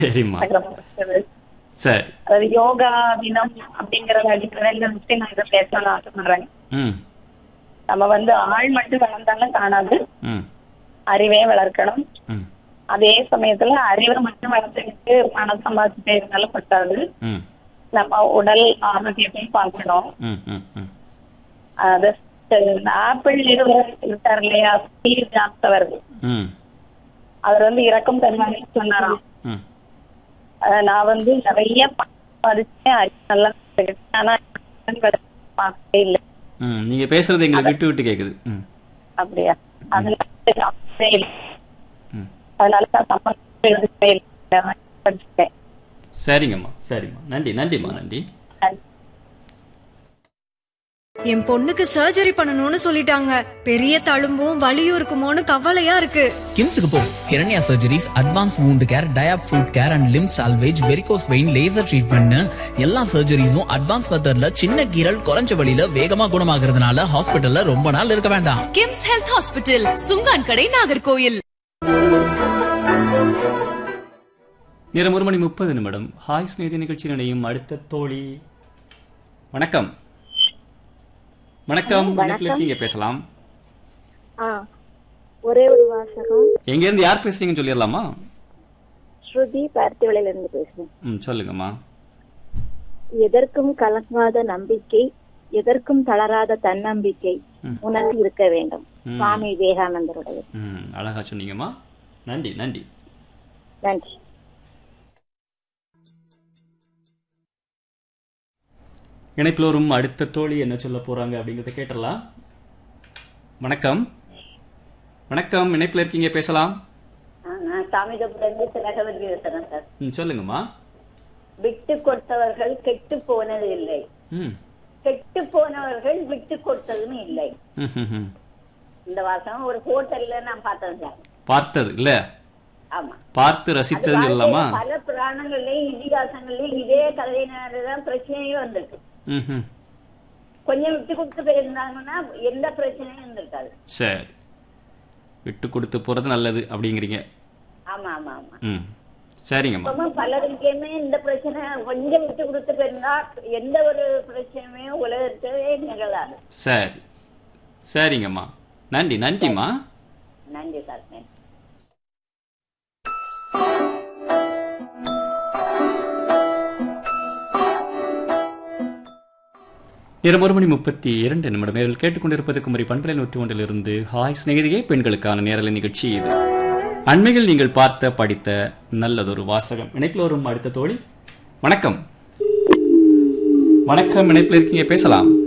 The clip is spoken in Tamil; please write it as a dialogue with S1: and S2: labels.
S1: சரிம்மா
S2: எனக்கு ரொம்ப பிடிச்சது
S1: சரி
S2: அதாவது யோகா தினம் அப்படிங்கறத அடிப்படையில வச்சு நான் இதை பேசணும்னு ஆசைப்படுறேன்
S1: ம்
S2: நம்ம வந்து ஆள் மட்டும் வளர்ந்தாலும் காணாது
S1: ம்
S2: அறிவே வளர்க்கணும்
S1: ம்
S2: அதே சமயத்துல அறிவை மட்டும் வளர்த்துக்கிட்டு பணம் சம்பாதிச்சுட்டே இருந்தாலும் பத்தாது
S1: ம்
S2: நம்ம உடல் ஆரோக்கியத்தையும் பார்க்கணும்
S1: ம் ம் ம்
S2: அது இந்த ஆப்பிள் நிறுவனர் இருக்கார் இல்லையா ஸ்டீவ் ஜாப்ஸ் அவர்கள்
S1: ம்
S2: அவர் வந்து இறக்கம் தருவாங்க சொன்னாராம்
S1: ம்
S2: அஹ் நான் வந்து நிறைய படிச்சேன் அறிவு நல்லா கத்துக்கிட்டேன். ஆனா பார்க்கவே இல்லை
S1: ம் நீங்க பேசுறது எங்களுக்கு விட்டு விட்டு கேக்குது ம்
S2: அப்படியா அதனால அப்படியே இல்லை.
S1: ம்
S2: அதனால தான் சம்பந்தம் எடுக்கவே இல்லை. படிச்சுட்டேன்
S1: சரிங்கம்மா சரிம்மா நன்றி நன்றிம்மா நன்றி
S3: என் பொண்ணுக்கு சர்ஜரி பண்ணணும்னு சொல்லிட்டாங்க பெரிய தழும்பும் வலியும் இருக்குமோன்னு கவலையா இருக்கு
S4: கிம்ஸுக்கு போ Hiranya surgeries advance wound care diabetic foot care and limb salvage varicose vein laser treatment எல்லா சர்ஜரிஸும் அட்வான்ஸ் மெத்தட்ல சின்ன கீரல் குறைஞ்ச வழியில வேகமா குணமாகறதுனால ஹாஸ்பிட்டல்ல ரொம்ப நாள் இருக்க வேண்டாம்
S5: கிம்ஸ் ஹெல்த் ஹாஸ்பிட்டல் சுங்கான் கடை நாகர்கோயில்
S1: நேரம் ஒரு மணி முப்பது நிமிடம் ஹாய் ஸ்நேதி நிகழ்ச்சியில் இணையும் அடுத்த தோழி வணக்கம் வணக்கம் இணைப்பில் இருக்கீங்க பேசலாம்
S6: ஆ ஒரே ஒரு வாசகம்
S1: எங்க இருந்து யார் பேசுறீங்கன்னு சொல்லிடலாமா
S6: ஸ்ருதி பருத்திவளையில இருந்து பேசுறேன்
S1: ம் சொல்லுங்கம்மா
S6: எதற்கும் கலங்காத நம்பிக்கை எதற்கும் தளராத தன்னம்பிக்கை
S1: ம்.
S6: உனக்கு இருக்க வேண்டும்
S1: ம்.
S6: சுவாமி விவேகானந்தருடைய
S1: ம் அழகா சொன்னீங்கம்மா நன்றி நன்றி
S6: நன்றி
S1: இணைப்பில் வரும் அடுத்த தோழி என்ன சொல்ல போறாங்க அப்படிங்கறத கேட்டலாம் வணக்கம் வணக்கம் இணைப்பில் இருக்கீங்க பேசலாம்
S7: நான் சாமிதபுரம் திலகவதி பேசுறேன் சார்
S1: ம் சொல்லுங்கம்மா
S7: விட்டு கொடுத்தவர்கள் கெட்டு போனது இல்லை
S1: ம்
S7: கெட்டு போனவர்கள் விட்டு கொடுத்ததும் இல்லை
S1: ம், ம், ம்.
S7: இந்த வாசம் ஒரு ஹோட்டல்ல நான் பார்த்தேன் சார்
S1: பார்த்தது இல்ல
S7: ஆமா
S1: பார்த்து
S7: அது
S1: ரசித்ததுன்னு சொல்லலாமா
S7: வாழ்க்கையில பல புராணங்கள்லயும் இதிகாசங்கள்லயும் இதே கதையினாலதான் பிரச்சனையே வந்திருக்கு
S1: ம் ம்
S7: கொஞ்சம் விட்டு கொடுத்து போயிருந்தாங்கன்னா எந்த பிரச்சனையும் இருந்திருக்காது
S1: சரி விட்டு கொடுத்து போறது நல்லது அப்படிங்கிறீங்க
S7: ஆமா ஆமா ஆமா
S1: ம் சரிங்கம்மா
S7: இப்பவும் பலருக்குமே இந்த பிரச்சனை கொஞ்சம் விட்டு கொடுத்து போயிருந்தா எந்த ஒரு பிரச்சனையுமே உலகத்திலே நிகழாது
S1: சரி சரிங்கம்மா நன்றி நன்றிம்மா
S7: நன்றி சார் நன்றி
S1: நேரம் ஒரு மணி முப்பத்தி இரண்டு நிமிடம் நேரில் கேட்டுக்கொண்டிருப்பது குமரி பண்பலை நூற்றி ஒன்றிலிருந்து ஹாய் சிநேகிதியே பெண்களுக்கான நேரலை நிகழ்ச்சி இது அண்மையில் நீங்கள் பார்த்த படித்த நல்லதொரு வாசகம் இணைப்பில் வரும் அடுத்த தோழி வணக்கம் வணக்கம் இணைப்பில் இருக்கீங்க பேசலாம்